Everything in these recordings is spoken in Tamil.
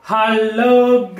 hello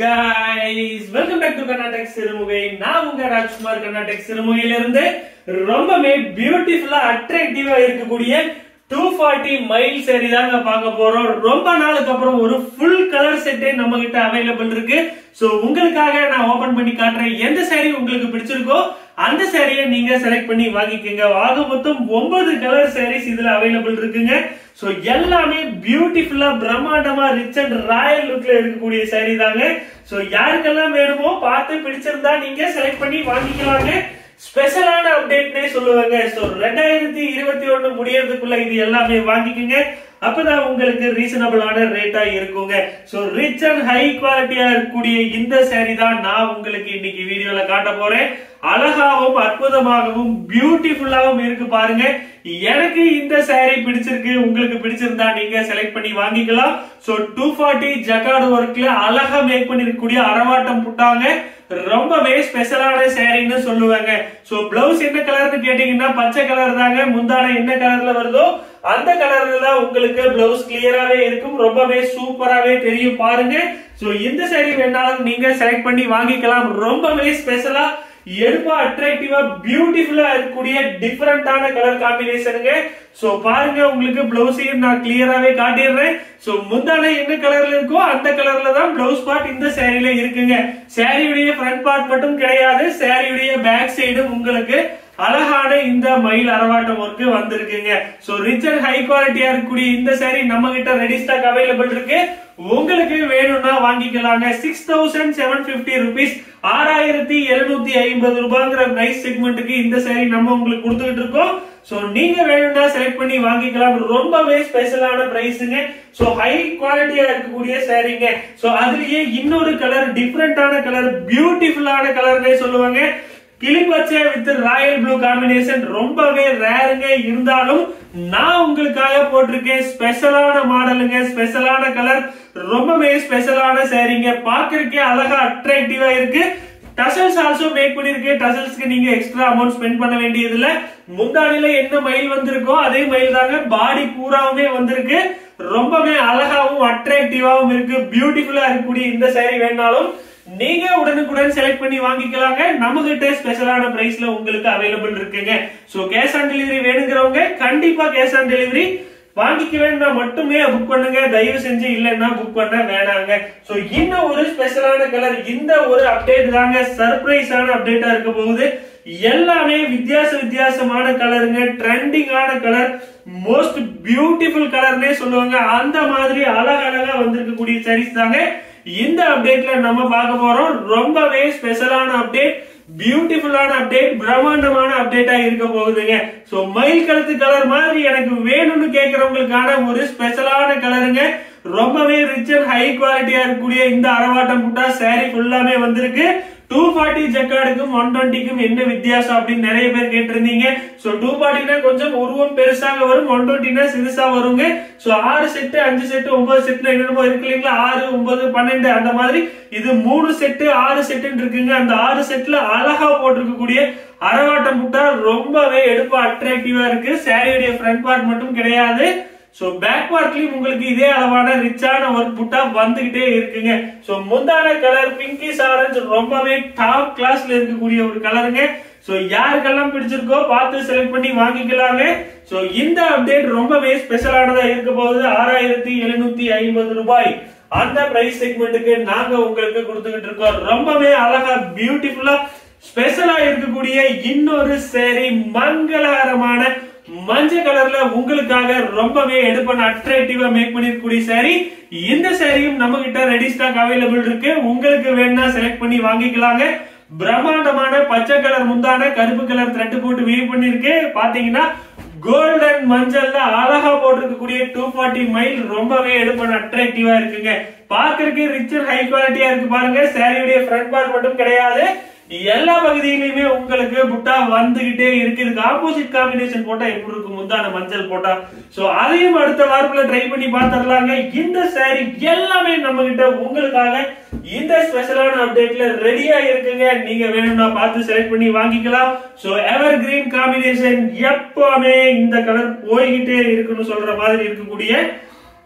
guys welcome back to Karnatak Sirumugai நான் உங்க ராஜ்குமார் கர்நாடக் சிறுமுகையில இருந்து ரொம்பவே பியூட்டிஃபுல்லா அட்ராக்டிவா இருக்கக்கூடிய டூ ஃபார்ட்டி மைல் சரி தாங்க பார்க்க போறோம் ரொம்ப நாளுக்கு அப்புறம் ஒரு ஃபுல் கலர் செட்டே நம்ம கிட்ட அவைலபிள் இருக்கு சோ உங்களுக்காக நான் ஓபன் பண்ணி காட்டுறேன் எந்த saree உங்களுக்கு பிடிச்சிருக்கோ அந்த சாரியை நீங்க செலக்ட் பண்ணி வாங்கிக்கோங்க ஆக மொத்தம் ஒன்பது கலர் சாரீஸ் இதுல அவைலபிள் இருக்குங்க சோ எல்லாமே பியூட்டிஃபுல்லா பிரம்மாண்டமா ரிச் அண்ட் ராயல் லுக்ல இருக்கக்கூடிய saree தாங்க சோ யாருக்கெல்லாம் வேணுமோ பார்த்து பிடிச்சிருந்தா நீங்க செலக்ட் பண்ணி வாங்கிக்கலாங்க ஸ்பெஷலான அப்டேட்னே சொல்லுவாங்க சோ ரெண்டாயிரத்தி இருபத்தி ஒண்ணு முடியறதுக்குள்ள இது எல்லாமே வாங்கிக்கோங்க அப்பதான் உங்களுக்கு ரீசனபிளான ரேட்டா இருக்குங்க சோ ரிச் அண்ட் ஹை குவாலிட்டியா இருக்கக்கூடிய இந்த saree தான் நான் உங்களுக்கு இன்னைக்கு வீடியோல காட்ட போறேன் அழகாவும் அற்புதமாகவும் பியூட்டிஃபுல்லாவும் இருக்கு பாருங்க எனக்கு இந்த saree பிடிச்சிருக்கு உங்களுக்கு பிடிச்சிருந்தா நீங்க செலக்ட் பண்ணி வாங்கிக்கலாம் சோ டூ ஃபார்ட்டி ஜக்கார்டு ஒர்க்ல அழகா மேக் பண்ணிருக்கக்கூடிய அரவாட்டம் புட்டாங்க ரொம்பவே ஸ்பெஷலான சாரின்னு சொல்லுவாங்க சோ பிளவுஸ் என்ன கலர்னு கேட்டீங்கன்னா பச்சை கலர் தாங்க முந்தான என்ன கலர்ல வருதோ அந்த கலர்ல தான் உங்களுக்கு பிளவுஸ் கிளியராவே இருக்கும் ரொம்பவே சூப்பராவே தெரியும் பாருங்க சோ இந்த saree வேணாலும் நீங்க செலக்ட் பண்ணி வாங்கிக்கலாம் ரொம்பவே ஸ்பெஷலா எடுப்பா அட்ராக்டிவா பியூட்டிஃபுல்லா இருக்கக்கூடிய டிஃபரெண்டான கலர் காம்பினேஷனுங்க சோ பாருங்க உங்களுக்கு பிளவுஸையும் நான் கிளியராவே காட்டிடுறேன் சோ முந்தான என்ன கலர்ல இருக்கோ அந்த கலர்ல தான் பிளவுஸ் பார்ட் இந்த சேரீல இருக்குங்க சேரீயுடைய ஃப்ரண்ட் பார்ட் மட்டும் கிடையாது சேரீயுடைய பேக் சைடும் உங்களுக்கு அழகான இந்த மயில் அரவாட்டம் ஒர்க்கு வந்திருக்குங்க சோ ரிச் அண்ட் ஹை குவாலிட்டியா இருக்கக்கூடிய இந்த saree நம்ம கிட்ட ரெடி ஸ்டாக் அவைலபிள் இருக்கு உங்களுக்கு வேணும்னா வாங்கிக்கலாங்க six thousand seven fifty rupees ஆறாயிரத்தி எழுநூத்தி ஐம்பது ரூபாங்கிற பிரைஸ் செக்மெண்ட்டுக்கு இந்த saree நம்ம உங்களுக்கு கொடுத்துக்கிட்டு இருக்கோம் சோ நீங்க வேணும்னா செலக்ட் பண்ணி வாங்கிக்கலாம் ரொம்பவே ஸ்பெஷலான பிரைஸுங்க சோ ஹை குவாலிட்டியா இருக்கக்கூடிய சாரீங்க சோ அதுலயே இன்னொரு கலர் டிஃப்ரெண்டான கலர் பியூட்டிஃபுல்லான கலர்னே சொல்லுவாங்க கிளிப்பச்சை வித் ராயல் ப்ளூ காம்பினேஷன் ரொம்பவே ரேருங்க இருந்தாலும் நான் உங்களுக்காக போட்டிருக்கேன் ஸ்பெஷலான மாடலுங்க ஸ்பெஷலான கலர் ரொம்பவே ஸ்பெஷலான சாரீங்க பாக்குறதுக்கே அழகா அட்ராக்டிவா இருக்கு டசல்ஸ் ஆல்சோ மேக் பண்ணிருக்கு டசல்ஸ்க்கு நீங்க எக்ஸ்ட்ரா அமௌண்ட் ஸ்பெண்ட் பண்ண வேண்டியது இல்ல முந்தானில என்ன மயில் வந்திருக்கோ அதே மயில் தாங்க பாடி பூராவுமே வந்திருக்கு ரொம்பவே அழகாவும் அட்ராக்டிவாவும் இருக்கு பியூட்டிஃபுல்லா இருக்கக்கூடிய இந்த saree வேணாலும் நீங்க உடனுக்குடன் செலக்ட் பண்ணி வாங்கிக்கலாங்க நம்ம கிட்ட ஸ்பெஷலான பிரைஸ்ல உங்களுக்கு அவைலபிள் இருக்குங்க சோ கேஷ் ஆன் டெலிவரி வேணுங்கிறவங்க கண்டிப்பா கேஷ் ஆன் டெலிவரி வாங்கிக்க வேண்டாம் மட்டுமே புக் பண்ணுங்க தயவு செஞ்சு இல்லைன்னா புக் பண்ண வேணாங்க சோ இன்னும் ஒரு ஸ்பெஷலான கலர் இந்த ஒரு அப்டேட் தாங்க சர்ப்ரைஸான அப்டேட்டா இருக்க போகுது எல்லாமே வித்தியாச வித்தியாசமான கலருங்க ட்ரெண்டிங்கான கலர் மோஸ்ட் பியூட்டிஃபுல் கலர்னே சொல்லுவாங்க அந்த மாதிரி அழகழகா வந்திருக்கக்கூடிய சாரீஸ் தாங்க இந்த அப்டேட்ல நம்ம பார்க்க போறோம் ரொம்பவே ஸ்பெஷலான அப்டேட் பியூட்டிஃபுல்லான அப்டேட் பிரம்மாண்டமான அப்டேட்டா இருக்க போகுதுங்க சோ மயில் கழுத்து கலர் மாதிரி எனக்கு வேணும்னு கேக்குறவங்களுக்கான ஒரு ஸ்பெஷலான கலருங்க ரொம்பவே ரிச் அண்ட் ஹை குவாலிட்டியா இருக்கக்கூடிய இந்த அரவாட்டம் புட்டா saree ஃபுல்லாமே வந்திருக்கு டூ ஃபார்ட்டி ஜக்கார்டுக்கும் ஒன் டுவெண்ட்டிக்கும் என்ன வித்தியாசம் அப்படின்னு நிறைய பேர் கேட்டிருந்தீங்க சோ டூ ஃபார்ட்டினா கொஞ்சம் உருவம் பெருசாக வரும் ஒன் டுவெண்ட்டினா சிறுசா வருங்க சோ ஆறு செட்டு அஞ்சு செட்டு ஒன்பது செட்டு என்னென்னமோ இருக்கு இல்லைங்களா ஆறு ஒன்பது பன்னெண்டு அந்த மாதிரி இது மூணு செட்டு ஆறு செட்டுன்னு இருக்குங்க அந்த ஆறு செட்ல அழகா போட்டிருக்கக்கூடிய அரவாட்டம் புட்டா ரொம்பவே எடுப்பு அட்ராக்டிவா இருக்கு சாரியுடைய ஃப்ரண்ட் பார்ட் மட்டும் கிடையாது சோ பேக் பார்ட்லயும் உங்களுக்கு இதே அளவான ரிச்சான ஒர்க் புட்டா வந்துகிட்டே இருக்குங்க சோ முந்தான கலர் பிங்கிஷ் ஆரஞ்சு ரொம்பவே டாப் கிளாஸ்ல இருக்கக்கூடிய ஒரு கலருங்க சோ யாருக்கெல்லாம் பிடிச்சிருக்கோ பார்த்து செலக்ட் பண்ணி வாங்கிக்கலாங்க சோ இந்த அப்டேட் ரொம்பவே ஸ்பெஷலானதா இருக்க போகுது ஆறாயிரத்தி எழுநூத்தி ஐம்பது ரூபாய் அந்த பிரைஸ் செக்மெண்ட்டுக்கு நாங்க உங்களுக்கு கொடுத்துக்கிட்டு இருக்கோம் ரொம்பவே அழகா பியூட்டிஃபுல்லா ஸ்பெஷலா இருக்கக்கூடிய இன்னொரு சேரி மங்களகரமான மஞ்சள் கலர்ல உங்களுக்காக ரொம்பவே எடுப்பான அட்ராக்டிவா மேக் பண்ணிருக்கக்கூடிய சாரி இந்த சாரியும் நம்ம கிட்ட ரெடி ஸ்டாக் அவைலபிள் இருக்கு உங்களுக்கு வேணா செலக்ட் பண்ணி வாங்கிக்கலாங்க பிரம்மாண்டமான பச்சை கலர் முந்தான கருப்பு கலர் த்ரெட் போட்டு வீவ் பண்ணிருக்கு பாத்தீங்கன்னா கோல்டன் மஞ்சள்ல அழகா போட்டிருக்கக்கூடிய டூ ஃபார்ட்டி மைல் ரொம்பவே எடுப்பான அட்ராக்டிவா இருக்குங்க பாக்குறதுக்கு ரிச் அண்ட் ஹை குவாலிட்டியா இருக்கு பாருங்க சாரியுடைய ஃப்ரண்ட் பார்ட் மட்டும் கிடையாது எல்லா பகுதியிலுமே உங்களுக்கு புட்டா வந்துகிட்டே இருக்கு இதுக்கு ஆப்போசிட் காம்பினேஷன் போட்டா எப்படி இருக்கும் முந்தான மஞ்சள் போட்டா சோ அதையும் அடுத்த வாரத்துல ட்ரை பண்ணி பாத்துடலாங்க இந்த சாரி எல்லாமே நம்ம கிட்ட உங்களுக்காக இந்த ஸ்பெஷலான அப்டேட்ல ரெடியா இருக்குங்க நீங்க வேணும்னா பார்த்து செலக்ட் பண்ணி வாங்கிக்கலாம் சோ எவர் கிரீன் காம்பினேஷன் எப்பவுமே இந்த கலர் போய்கிட்டே இருக்குன்னு சொல்ற மாதிரி இருக்கக்கூடிய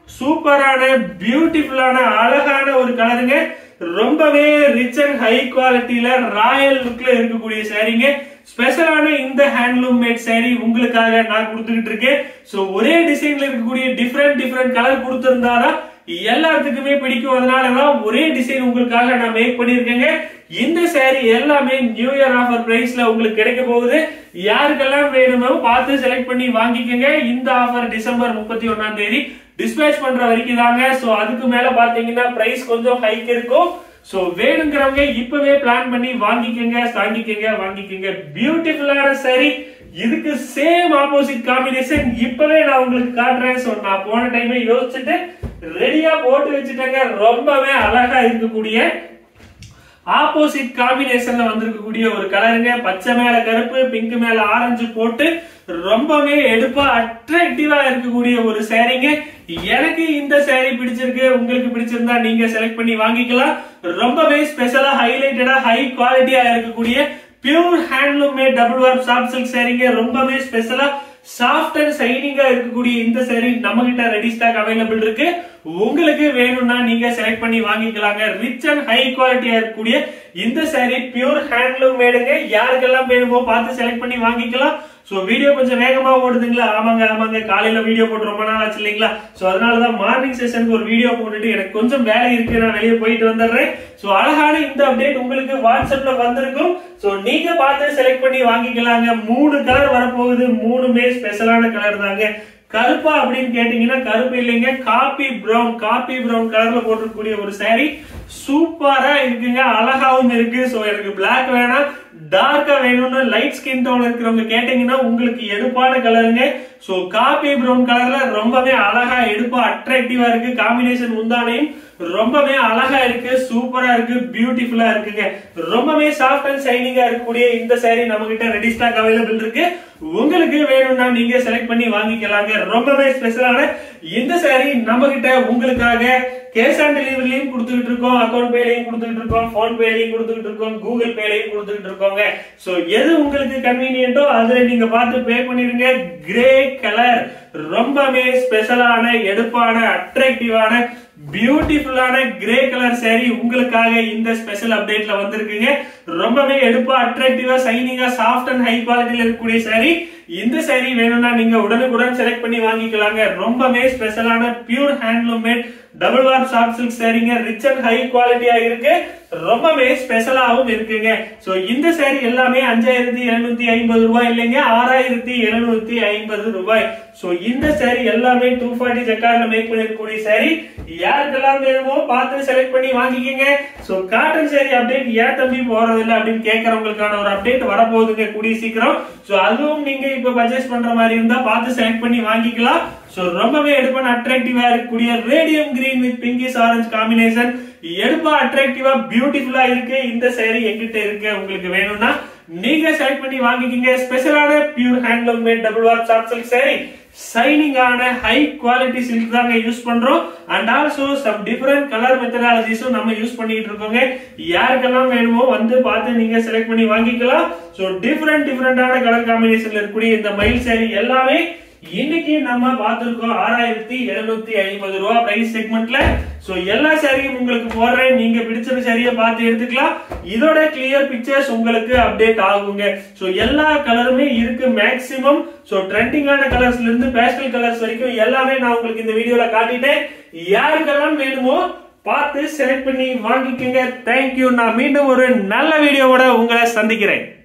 சூப்பரான பியூட்டிஃபுல்லான அழகான ஒரு கலருங்க ரொம்பவே ரிச் அண்ட் ஹை குவாலிட்டியில ராயல் லுக்ல இருக்கக்கூடிய சாரீங்க ஸ்பெஷலான இந்த ஹேண்ட்லூம் மேட் saree உங்களுக்காக நான் கொடுத்துக்கிட்டு இருக்கேன் சோ ஒரே டிசைன்ல இருக்கக்கூடிய டிஃப்ரெண்ட் டிஃப்ரெண்ட் கலர் கொடுத்திருந்தாதான் எல்லாத்துக்குமே பிடிக்கும் அதனாலதான் ஒரே டிசைன் உங்களுக்காக நான் மேக் பண்ணிருக்கேங்க இந்த saree எல்லாமே நியூ இயர் ஆஃபர் பிரைஸ்ல உங்களுக்கு கிடைக்க போகுது யாருக்கெல்லாம் வேணுமோ பார்த்து செலக்ட் பண்ணி வாங்கிக்கோங்க இந்த ஆஃபர் டிசம்பர் முப்பத்தி ஒன்னாம் தேதி டிஸ்பேச் பண்ற வரைக்கும் தாங்க சோ அதுக்கு மேல பாத்தீங்கன்னா பிரைஸ் கொஞ்சம் ஹைக் இருக்கும் சோ வேணுங்கிறவங்க இப்பவே பிளான் பண்ணி வாங்கிக்கோங்க வாங்கிக்கோங்க வாங்கிக்கோங்க பியூட்டிஃபுல்லான சரி இதுக்கு சேம் ஆப்போசிட் காம்பினேஷன் இப்பவே நான் உங்களுக்கு காட்டுறேன் சோ நான் போன டைமே யோசிச்சுட்டு ரெடியா போட்டு வச்சுட்டேங்க ரொம்பவே அழகா இருக்கக்கூடிய ஆப்போசிட் காம்பினேஷன்ல வந்திருக்கக்கூடிய ஒரு கலருங்க பச்சை மேல கருப்பு பிங்க் மேல ஆரஞ்சு போட்டு ரொம்பவே எடுப்பா அட்ராக்டிவா இருக்கக்கூடிய ஒரு சாரீங்க எனக்கு இந்த saree பிடிச்சிருக்கு உங்களுக்கு பிடிச்சிருந்தா நீங்க செலக்ட் பண்ணி வாங்கிக்கலாம் ரொம்பவே ஸ்பெஷலா ஹைலைட்டடா ஹை குவாலிட்டியா இருக்கக்கூடிய pure handloom made double warp soft silk சாரீங்க ரொம்பவே ஸ்பெஷலா சாஃப்ட் அண்ட் சைனிங்கா இருக்கக்கூடிய இந்த saree நம்ம கிட்ட ரெடி ஸ்டாக் அவைலபிள் இருக்கு உங்களுக்கு வேணும்னா நீங்க செலக்ட் பண்ணி வாங்கிக்கலாங்க ரிச் அண்ட் ஹை குவாலிட்டியா இருக்கக்கூடிய இந்த saree பியூர் ஹேண்ட்லூம் மேடுங்க யாருக்கெல்லாம் வேணுமோ பார்த்து செலக்ட் பண்ணி வாங்கிக்கலாம் சோ வீடியோ கொஞ்சம் வேகமா ஓடுதுங்களா ஆமாங்க ஆமாங்க காலையில வீடியோ போட்டு ரொம்ப நாள் ஆச்சு இல்லைங்களா சோ அதனாலதான் மார்னிங் செஷனுக்கு ஒரு வீடியோ போட்டுட்டு எனக்கு கொஞ்சம் வேலை இருக்கு நான் வெளியே போயிட்டு வந்துடுறேன் சோ அழகான இந்த அப்டேட் உங்களுக்கு வாட்ஸ்அப்ல வந்திருக்கும் சோ நீங்க பார்த்து செலக்ட் பண்ணி வாங்கிக்கலாங்க மூணு கலர் வரப்போகுது மூணுமே ஸ்பெஷலான கலர் தாங்க கருப்பா அப்படின்னு கேட்டீங்கன்னா கருப்பு இல்லைங்க காபி பிரவுன் காபி பிரவுன் கலர்ல போட்டிருக்கக்கூடிய ஒரு saree சூப்பரா இருக்குங்க அழகாவும் இருக்கு சோ எனக்கு Black வேணாம் டார்க்கா வேணும்னு லைட் ஸ்கின் டோன் இருக்கிறவங்க கேட்டீங்கன்னா உங்களுக்கு எடுப்பான கலருங்க சோ காபி பிரவுன் கலர்ல ரொம்பவே அழகா எடுப்பா அட்ராக்டிவா இருக்கு காம்பினேஷன் முந்தானையும் ரொம்பவே அழகா இருக்கு சூப்பரா இருக்கு பியூட்டிஃபுல்லா இருக்குங்க ரொம்பவே சாஃப்ட் அண்ட் ஷைனிங்கா இருக்கக்கூடிய இந்த saree நம்ம கிட்ட ரெடி ஸ்டாக் அவைலபிள் இருக்கு உங்களுக்கு வேணும்னா நீங்க செலக்ட் பண்ணி வாங்கிக்கலாங்க ரொம்பவே ஸ்பெஷலான இந்த saree நம்ம கிட்ட உங்களுக்காக கேஷ் ஆன் டெலிவரிலையும் கொடுத்துக்கிட்டு இருக்கோம் அக்கௌண்ட் பேலையும் கொடுத்துக்கிட்டு இருக்கோம் போன் பேலையும் கொடுத்துக்கிட்டு இருக்கோம் கூகுள் பேலையும் கொடுத்துக்கிட்டு இருக்கோங்க சோ எது உங்களுக்கு கன்வீனியன்ட்டோ அதுல நீங்க பார்த்து பே பண்ணிருங்க கிரே கலர் ரொம்பவே ஸ்பெஷலான எடுப்பான அட்ராக்டிவான பியூட்டிஃபுல்லான கிரே கலர் saree உங்களுக்காக இந்த ஸ்பெஷல் அப்டேட்ல வந்திருக்குங்க ரொம்பவே எடுப்பா அட்ராக்டிவா சைனிங்கா சாஃப்ட் அண்ட் ஹை குவாலிட்டியில இருக்கக்கூடிய saree இந்த saree வேணும்னா நீங்க உடனுக்குடன் செலக்ட் பண்ணி வாங்கிக்கலாங்க ரொம்பவே ஸ்பெஷலான pure handloom made double warp soft silk சாரீங்க ரிச் அண்ட் ஹை குவாலிட்டியா இருக்கு ரொம்பவே ஸ்பெஷலாவும் இருக்குங்க சோ இந்த saree எல்லாமே அஞ்சாயிரத்தி எழுநூத்தி ஐம்பது ரூபாய் இல்லைங்க ஆறாயிரத்தி எழுநூத்தி ஐம்பது ரூபாய் சோ இந்த saree எல்லாமே டூ ஃபார்ட்டி ஜக்கார்ல மேக் பண்ணிருக்கக்கூடிய saree யாருக்கெல்லாம் வேணுமோ பார்த்து செலக்ட் பண்ணி வாங்கிக்கங்க சோ காட்டன் saree அப்டேட் ஏன் தம்பி போறது இல்ல அப்படின்னு கேட்கறவங்களுக்கான ஒரு அப்டேட் வரப்போகுதுங்க கூடிய சீக்கிரம் சோ அதுவும் நீங்க இப்ப பர்ச்சேஸ் பண்ற மாதிரி இருந்தா பார்த்து செலக்ட் பண்ணி வாங்கிக்கலாம் சோ ரொம்பவே எடுப்பான அட்ராக்டிவா இருக்கக்கூடிய radium green with pinkish orange combination எடுப்பா அட்ராக்டிவா பியூட்டிஃபுல்லா இருக்கு இந்த saree எங்கிட்ட இருக்கு உங்களுக்கு வேணும்னா நீங்க செலக்ட் பண்ணி வாங்கிக்கிங்க ஸ்பெஷலான pure handloom made double warp soft silk saree shining ஆன ஹை குவாலிட்டி சில்க் தாங்க யூஸ் பண்றோம் and also some different colour மெத்தடாலஜிஸும் நம்ம யூஸ் பண்ணிட்டு இருக்கோங்க யாருக்கெல்லாம் வேணுமோ வந்து பார்த்து நீங்க செலக்ட் பண்ணி வாங்கிக்கலாம் சோ டிஃபரெண்ட் டிஃபரெண்டான கலர் காம்பினேஷன்ல இருக்கக்கூடிய இந்த மயில் saree எல்லாமே இன்னைக்கு நம்ம பார்த்திருக்கோம் ஆறாயிரத்தி எழுநூத்தி ஐம்பது ரூபா பிரைஸ் செக்மெண்ட்ல சோ எல்லா சாரியும் உங்களுக்கு போடுறேன் நீங்க பிடிச்ச சாரிய பார்த்து எடுத்துக்கலாம் இதோட கிளியர் பிக்சர்ஸ் உங்களுக்கு அப்டேட் ஆகுங்க சோ எல்லா கலருமே இருக்கு மேக்ஸிமம் சோ ட்ரெண்டிங்கான கலர்ஸ்ல இருந்து பேஸ்டல் கலர்ஸ் வரைக்கும் எல்லாமே நான் உங்களுக்கு இந்த வீடியோல காட்டிட்டேன் யாருக்கெல்லாம் வேணுமோ பார்த்து செலக்ட் பண்ணி வாங்கிக்கோங்க தேங்க்யூ நான் மீண்டும் ஒரு நல்ல வீடியோவோட உங்களை சந்திக்கிறேன்